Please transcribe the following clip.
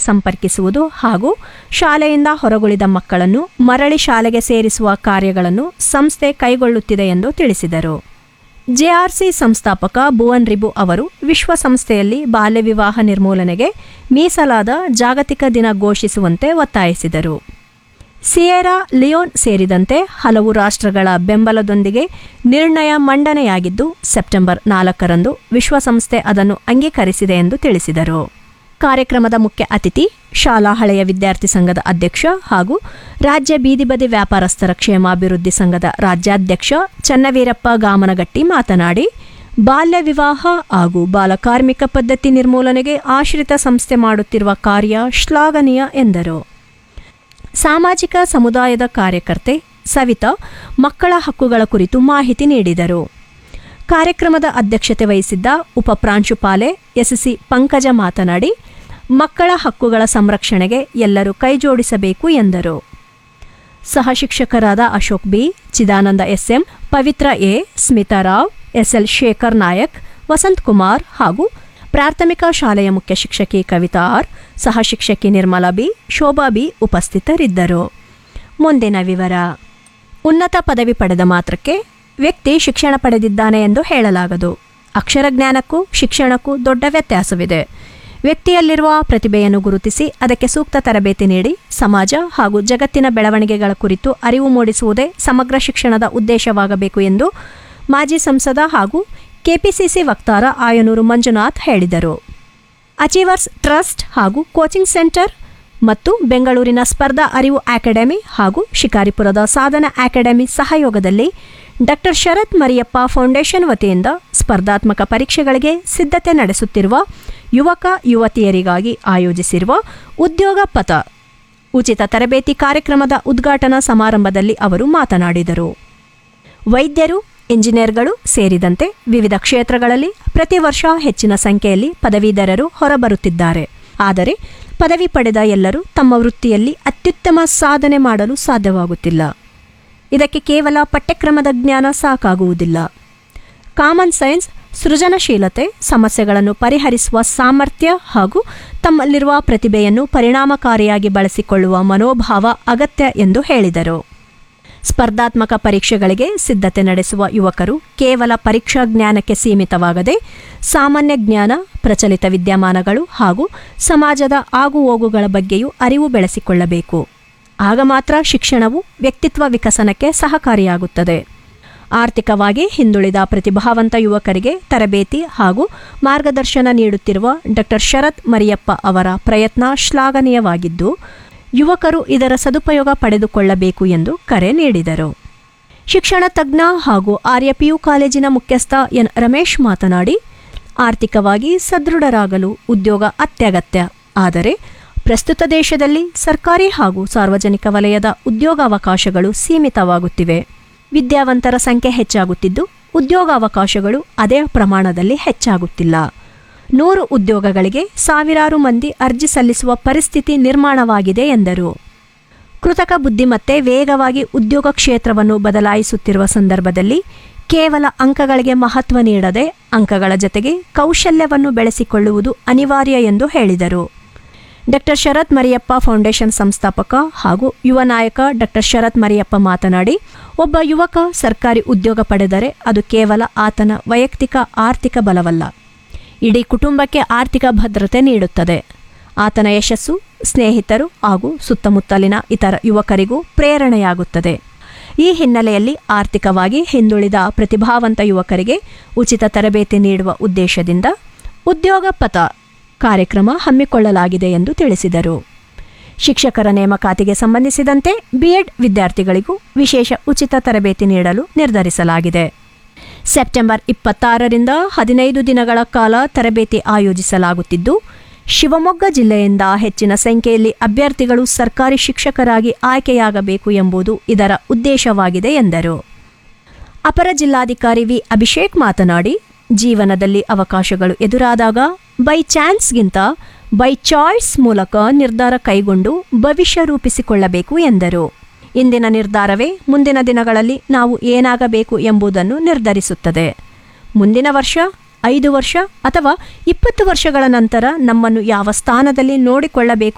ಸಂಪರ್ಕಿಸುವುದು ಹಾಗೂ ಶಾಲೆಯಿಂದ ಹೊರಗುಳಿದ ಮಕ್ಕಳನ್ನು ಮರಳಿ ಶಾಲೆಗೆ ಸೇರಿಸುವ ಕಾರ್ಯಗಳನ್ನು ಸಂಸ್ಥೆ ಕೈಗೊಳ್ಳುತ್ತಿದೆ ಎಂದು ತಿಳಿಸಿದರು ಜೆಆರ್ಸಿ ಸಂಸ್ಥಾಪಕ ಭುವನ್ ರಿಬು ಅವರು ವಿಶ್ವಸಂಸ್ಥೆಯಲ್ಲಿ ಬಾಲ್ಯ ವಿವಾಹ ನಿರ್ಮೂಲನೆಗೆ ಮೀಸಲಾದ ಜಾಗತಿಕ ದಿನ ಘೋಷಿಸುವಂತೆ ಒತ್ತಾಯಿಸಿದರು ಸಿಯೆರಾ ಲಿಯೋನ್ ಸೇರಿದಂತೆ ಹಲವು ರಾಷ್ಟ್ರಗಳ ಬೆಂಬಲದೊಂದಿಗೆ ನಿರ್ಣಯ ಮಂಡನೆಯಾಗಿದ್ದು ಸೆಪ್ಟೆಂಬರ್ ನಾಲ್ಕರಂದು ವಿಶ್ವಸಂಸ್ಥೆ ಅದನ್ನು ಅಂಗೀಕರಿಸಿದೆ ಎಂದು ತಿಳಿಸಿದರು ಕಾರ್ಯಕ್ರಮದ ಮುಖ್ಯ ಅತಿಥಿ ಶಾಲಾ ಹಳೆಯ ವಿದ್ಯಾರ್ಥಿ ಸಂಘದ ಅಧ್ಯಕ್ಷ ಹಾಗೂ ರಾಜ್ಯ ಬೀದಿ ಬದಿ ವ್ಯಾಪಾರಸ್ಥರ ಕ್ಷೇಮಾಭಿವೃದ್ಧಿ ಸಂಘದ ರಾಜ್ಯಾಧ್ಯಕ್ಷ ಚನ್ನವೀರಪ್ಪ ಗಾಮನಗಟ್ಟಿ ಮಾತನಾಡಿ ಬಾಲ್ಯ ವಿವಾಹ ಹಾಗೂ ಬಾಲಕಾರ್ಮಿಕ ಪದ್ಧತಿ ನಿರ್ಮೂಲನೆಗೆ ಆಶ್ರಿತ ಸಂಸ್ಥೆ ಮಾಡುತ್ತಿರುವ ಕಾರ್ಯ ಶ್ಲಾಘನೀಯ ಎಂದರು ಸಾಮಾಜಿಕ ಸಮುದಾಯದ ಕಾರ್ಯಕರ್ತೆ ಸವಿತಾ ಮಕ್ಕಳ ಹಕ್ಕುಗಳ ಕುರಿತು ಮಾಹಿತಿ ನೀಡಿದರು ಕಾರ್ಯಕ್ರಮದ ಅಧ್ಯಕ್ಷತೆ ವಹಿಸಿದ್ದ ಉಪ ಪ್ರಾಂಶುಪಾಲೆ ಎಸ್ಸಿ ಪಂಕಜ ಮಾತನಾಡಿ ಮಕ್ಕಳ ಹಕ್ಕುಗಳ ಸಂರಕ್ಷಣೆಗೆ ಎಲ್ಲರೂ ಕೈಜೋಡಿಸಬೇಕು ಎಂದರು ಸಹ ಶಿಕ್ಷಕರಾದ Ashok B Chidananda SM Pavitra A Smita Rao SL Shekhar Nayak Vasanth Kumar ಹಾಗೂ ಪ್ರಾಥಮಿಕ ಶಾಲೆಯ ಮುಖ್ಯ ಶಿಕ್ಷಕಿ ಕವಿತಾ ಆರ್ ಸಹ ಶಿಕ್ಷಕಿ ನಿರ್ಮಲಾ ಬಿ ಶೋಭಾ ಬಿ ಉಪಸ್ಥಿತರಿದ್ದರು ಮುಂದಿನ ವಿವರ ಉನ್ನತ ಪದವಿ ಪಡೆದ ಮಾತ್ರಕ್ಕೆ ವ್ಯಕ್ತಿ ಶಿಕ್ಷಣ ಪಡೆದಿದ್ದಾನೆ ಎಂದು ಹೇಳಲಾಗದು ಅಕ್ಷರ ಜ್ಞಾನಕ್ಕೂ ಶಿಕ್ಷಣಕ್ಕೂ ದೊಡ್ಡ ವ್ಯತ್ಯಾಸವಿದೆ ವ್ಯಕ್ತಿಯಲ್ಲಿರುವ ಪ್ರತಿಭೆಯನ್ನು ಗುರುತಿಸಿ ಅದಕ್ಕೆ ಸೂಕ್ತ ತರಬೇತಿ ನೀಡಿ ಸಮಾಜ ಹಾಗೂ ಜಗತ್ತಿನ ಬೆಳವಣಿಗೆಗಳ ಕುರಿತು ಅರಿವು ಮೂಡಿಸುವುದೇ ಸಮಗ್ರ ಶಿಕ್ಷಣದ ಉದ್ದೇಶವಾಗಬೇಕು ಎಂದು ಮಾಜಿ ಸಂಸದ ಹಾಗೂ ಕೆಪಿಸಿಸಿ ವಕ್ತಾರ ಆಯನೂರು ಮಂಜುನಾಥ್ ಹೇಳಿದರು ಅಚೀವರ್ಸ್ ಟ್ರಸ್ಟ್ ಹಾಗೂ ಕೋಚಿಂಗ್ ಸೆಂಟರ್ ಮತ್ತು ಬೆಂಗಳೂರಿನ ಸ್ಪರ್ಧಾ ಅರಿವು ಅಕಾಡೆಮಿ ಹಾಗೂ ಶಿಕಾರಿಪುರದ ಸಾಧನ ಅಕಾಡೆಮಿ ಸಹಯೋಗದಲ್ಲಿ ಡಾಕ್ಟರ್ ಶರತ್ ಮರಿಯಪ್ಪ ಫೌಂಡೇಶನ್ ವತಿಯಿಂದ ಸ್ಪರ್ಧಾತ್ಮಕ ಪರೀಕ್ಷೆಗಳಿಗೆ ಸಿದ್ಧತೆ ನಡೆಸುತ್ತಿರುವ ಯುವಕ ಯುವತಿಯರಿಗಾಗಿ ಆಯೋಜಿಸಿರುವ ಉದ್ಯೋಗ ಪಥ ಉಚಿತ ತರಬೇತಿ ಕಾರ್ಯಕ್ರಮದ ಉದ್ಘಾಟನಾ ಸಮಾರಂಭದಲ್ಲಿ ಅವರು ಮಾತನಾಡಿದರು ವೈದ್ಯರು ಇಂಜಿನಿಯರ್ಗಳು ಸೇರಿದಂತೆ ವಿವಿಧ ಕ್ಷೇತ್ರಗಳಲ್ಲಿ ಪ್ರತಿ ವರ್ಷ ಹೆಚ್ಚಿನ ಸಂಖ್ಯೆಯಲ್ಲಿ ಪದವೀಧರರು ಹೊರಬರುತ್ತಿದ್ದಾರೆ ಆದರೆ ಪದವಿ ಪಡೆದ ಎಲ್ಲರೂ ತಮ್ಮ ವೃತ್ತಿಯಲ್ಲಿ ಅತ್ಯುತ್ತಮ ಸಾಧನೆ ಮಾಡಲು ಸಾಧ್ಯವಾಗುತ್ತಿಲ್ಲ ಇದಕ್ಕೆ ಕೇವಲ ಪಠ್ಯಕ್ರಮದ ಜ್ಞಾನ ಸಾಕಾಗುವುದಿಲ್ಲ ಕಾಮನ್ ಸೈನ್ಸ್ ಸೃಜನಶೀಲತೆ ಸಮಸ್ಯೆಗಳನ್ನು ಪರಿಹರಿಸುವ ಸಾಮರ್ಥ್ಯ ಹಾಗೂ ತಮ್ಮಲ್ಲಿರುವ ಪ್ರತಿಭೆಯನ್ನು ಪರಿಣಾಮಕಾರಿಯಾಗಿ ಬಳಸಿಕೊಳ್ಳುವ ಮನೋಭಾವ ಅಗತ್ಯ ಎಂದು ಹೇಳಿದರು ಸ್ಪರ್ಧಾತ್ಮಕ ಪರೀಕ್ಷೆಗಳಿಗೆ ಸಿದ್ಧತೆ ನಡೆಸುವ ಯುವಕರು ಕೇವಲ ಪರೀಕ್ಷಾ ಜ್ಞಾನಕ್ಕೆ ಸೀಮಿತವಾಗದೆ ಸಾಮಾನ್ಯ ಜ್ಞಾನ ಪ್ರಚಲಿತ ವಿದ್ಯಮಾನಗಳು ಹಾಗೂ ಸಮಾಜದ ಆಗುಹೋಗುಗಳ ಬಗ್ಗೆಯೂ ಅರಿವು ಬೆಳೆಸಿಕೊಳ್ಳಬೇಕು ಆಗ ಮಾತ್ರ ಶಿಕ್ಷಣವು ವ್ಯಕ್ತಿತ್ವ ವಿಕಸನಕ್ಕೆ ಸಹಕಾರಿಯಾಗುತ್ತದೆ ಆರ್ಥಿಕವಾಗಿ ಹಿಂದುಳಿದ ಪ್ರತಿಭಾವಂತ ಯುವಕರಿಗೆ ತರಬೇತಿ ಹಾಗೂ ಮಾರ್ಗದರ್ಶನ ನೀಡುತ್ತಿರುವ ಡಾಕ್ಟರ್ ಶರತ್ ಮರಿಯಪ್ಪ ಅವರ ಪ್ರಯತ್ನ ಶ್ಲಾಘನೀಯವಾಗಿದ್ದು ಯುವಕರು ಇದರ ಸದುಪಯೋಗ ಪಡೆದುಕೊಳ್ಳಬೇಕು ಎಂದು ಕರೆ ನೀಡಿದರು ಶಿಕ್ಷಣ ತಜ್ಞ ಹಾಗೂ ಆರ್ಯ ಪಿಯು ಕಾಲೇಜಿನ ಮುಖ್ಯಸ್ಥ ಎನ್ ರಮೇಶ್ ಮಾತನಾಡಿ ಆರ್ಥಿಕವಾಗಿ ಸದೃಢರಾಗಲು ಉದ್ಯೋಗ ಅತ್ಯಗತ್ಯ ಆದರೆ ಪ್ರಸ್ತುತ ದೇಶದಲ್ಲಿ ಸರ್ಕಾರಿ ಹಾಗೂ ಸಾರ್ವಜನಿಕ ವಲಯದ ಉದ್ಯೋಗಾವಕಾಶಗಳು ಸೀಮಿತವಾಗುತ್ತಿವೆ ವಿದ್ಯಾವಂತರ ಸಂಖ್ಯೆ ಹೆಚ್ಚಾಗುತ್ತಿದ್ದು ಉದ್ಯೋಗಾವಕಾಶಗಳು ಅದೇ ಪ್ರಮಾಣದಲ್ಲಿ ಹೆಚ್ಚಾಗುತ್ತಿಲ್ಲ ನೂರು ಉದ್ಯೋಗಗಳಿಗೆ ಸಾವಿರಾರು ಮಂದಿ ಅರ್ಜಿ ಸಲ್ಲಿಸುವ ಪರಿಸ್ಥಿತಿ ನಿರ್ಮಾಣವಾಗಿದೆ ಎಂದರು ಕೃತಕ ಬುದ್ಧಿಮತ್ತೆ ವೇಗವಾಗಿ ಉದ್ಯೋಗ ಕ್ಷೇತ್ರವನ್ನು ಬದಲಾಯಿಸುತ್ತಿರುವ ಸಂದರ್ಭದಲ್ಲಿ ಕೇವಲ ಅಂಕಗಳಿಗೆ ಮಹತ್ವ ನೀಡದೆ ಅಂಕಗಳ ಜೊತೆಗೆ ಕೌಶಲ್ಯವನ್ನು ಬೆಳೆಸಿಕೊಳ್ಳುವುದು ಅನಿವಾರ್ಯ ಎಂದು ಹೇಳಿದರು ಡಾಕ್ಟರ್ ಶರತ್ ಮರಿಯಪ್ಪ ಫೌಂಡೇಶನ್ ಸಂಸ್ಥಾಪಕ ಹಾಗೂ ಯುವ ನಾಯಕ ಡಾಕ್ಟರ್ ಶರತ್ ಮರಿಯಪ್ಪ ಮಾತನಾಡಿ ಒಬ್ಬ ಯುವಕ ಸರ್ಕಾರಿ ಉದ್ಯೋಗ ಪಡೆದರೆ ಅದು ಕೇವಲ ಆತನ ವೈಯಕ್ತಿಕ ಆರ್ಥಿಕ ಬಲವಲ್ಲ ಇಡೀ ಕುಟುಂಬಕ್ಕೆ ಆರ್ಥಿಕ ಭದ್ರತೆ ನೀಡುತ್ತದೆ ಆತನ ಯಶಸ್ಸು ಸ್ನೇಹಿತರು ಹಾಗೂ ಸುತ್ತಮುತ್ತಲಿನ ಇತರ ಯುವಕರಿಗೂ ಪ್ರೇರಣೆಯಾಗುತ್ತದೆ ಈ ಹಿನ್ನೆಲೆಯಲ್ಲಿ ಆರ್ಥಿಕವಾಗಿ ಹಿಂದುಳಿದ ಪ್ರತಿಭಾವಂತ ಯುವಕರಿಗೆ ಉಚಿತ ತರಬೇತಿ ನೀಡುವ ಉದ್ದೇಶದಿಂದ ಉದ್ಯೋಗ ಪಥ ಕಾರ್ಯಕ್ರಮ ಹಮ್ಮಿಕೊಳ್ಳಲಾಗಿದೆ ಎಂದು ತಿಳಿಸಿದರು ಶಿಕ್ಷಕರ ನೇಮಕಾತಿಗೆ ಸಂಬಂಧಿಸಿದಂತೆ ಬಿಎಡ್ ವಿದ್ಯಾರ್ಥಿಗಳಿಗೂ ವಿಶೇಷ ಉಚಿತ ತರಬೇತಿ ನೀಡಲು ನಿರ್ಧರಿಸಲಾಗಿದೆ ಸೆಪ್ಟೆಂಬರ್ ಇಪ್ಪತ್ತಾರರಿಂದ ಹದಿನೈದು ದಿನಗಳ ಕಾಲ ತರಬೇತಿ ಆಯೋಜಿಸಲಾಗುತ್ತಿದ್ದು ಶಿವಮೊಗ್ಗ ಜಿಲ್ಲೆಯಿಂದ ಹೆಚ್ಚಿನ ಸಂಖ್ಯೆಯಲ್ಲಿ ಅಭ್ಯರ್ಥಿಗಳು ಸರ್ಕಾರಿ ಶಿಕ್ಷಕರಾಗಿ ಆಯ್ಕೆಯಾಗಬೇಕು ಎಂಬುದು ಇದರ ಉದ್ದೇಶವಾಗಿದೆ ಎಂದರು ಅಪರ ಜಿಲ್ಲಾಧಿಕಾರಿ ವಿ ಅಭಿಷೇಕ್ ಮಾತನಾಡಿ ಜೀವನದಲ್ಲಿ ಅವಕಾಶಗಳು ಎದುರಾದಾಗ ಬೈ ಚಾನ್ಸ್ಗಿಂತ ಬೈ ಚಾಯ್ಸ್ ಮೂಲಕ ನಿರ್ಧಾರ ಕೈಗೊಂಡು ಭವಿಷ್ಯ ರೂಪಿಸಿಕೊಳ್ಳಬೇಕು ಎಂದರು ಇಂದಿನ ನಿರ್ಧಾರವೇ ಮುಂದಿನ ದಿನಗಳಲ್ಲಿ ನಾವು ಏನಾಗಬೇಕು ಎಂಬುದನ್ನು ನಿರ್ಧರಿಸುತ್ತದೆ ಮುಂದಿನ ವರ್ಷ ಐದು ವರ್ಷ ಅಥವಾ ಇಪ್ಪತ್ತು ವರ್ಷಗಳ ನಂತರ ನಮ್ಮನ್ನು ಯಾವ ಸ್ಥಾನದಲ್ಲಿ ನೋಡಿಕೊಳ್ಳಬೇಕು